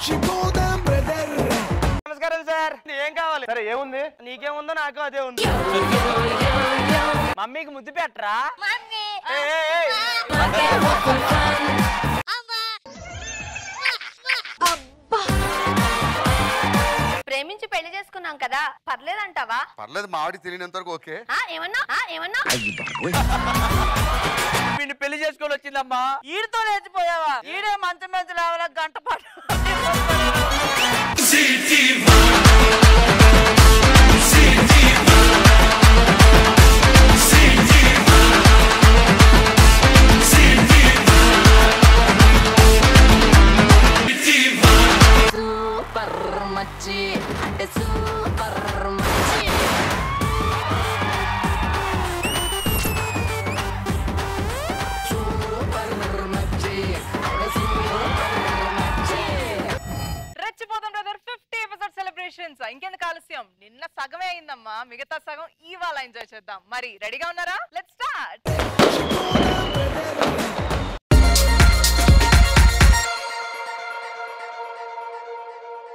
నమస్కారం సార్ ఏం కావాలి సరే ఏముంది నీకేముందో నాకు అదే ఉంది మమ్మీకి ముద్దు పెట్టరా మమ్మీ ఏయ్, ఏయ్, ఏయ్. ప్రేమించి పెళ్లి చేసుకున్నాం కదా పర్లేదంటావా పర్లేదు మావాడికి తెలియనంత వరకు ఓకే ఆ, ఏమన్నా ఆ, ఏమన్నా వీడిని పెళ్లి చేసుకొని వచ్చిందమ్మా ఈడితో లేచిపోయావా ఈడే మంచం మీద లేవాల గంట పాటు సూపర్ మచ్చి అంటే సూపర్ మచ్చి సూపర్ మచ్చి అంటే సూపర్ మచ్చి రెచ్చిపోతాం బ్రదర్ ఫిఫ్టీ ఎపిసోడ్ సెలబ్రేషన్స్ ఇంకెందుకు ఆలస్యం నిన్న సగమే అయిందమ్మా మిగతా సగం ఇవాళ ఎంజాయ్ చేద్దాం మరి రెడీగా ఉన్నారా లెట్స్ స్టార్ట్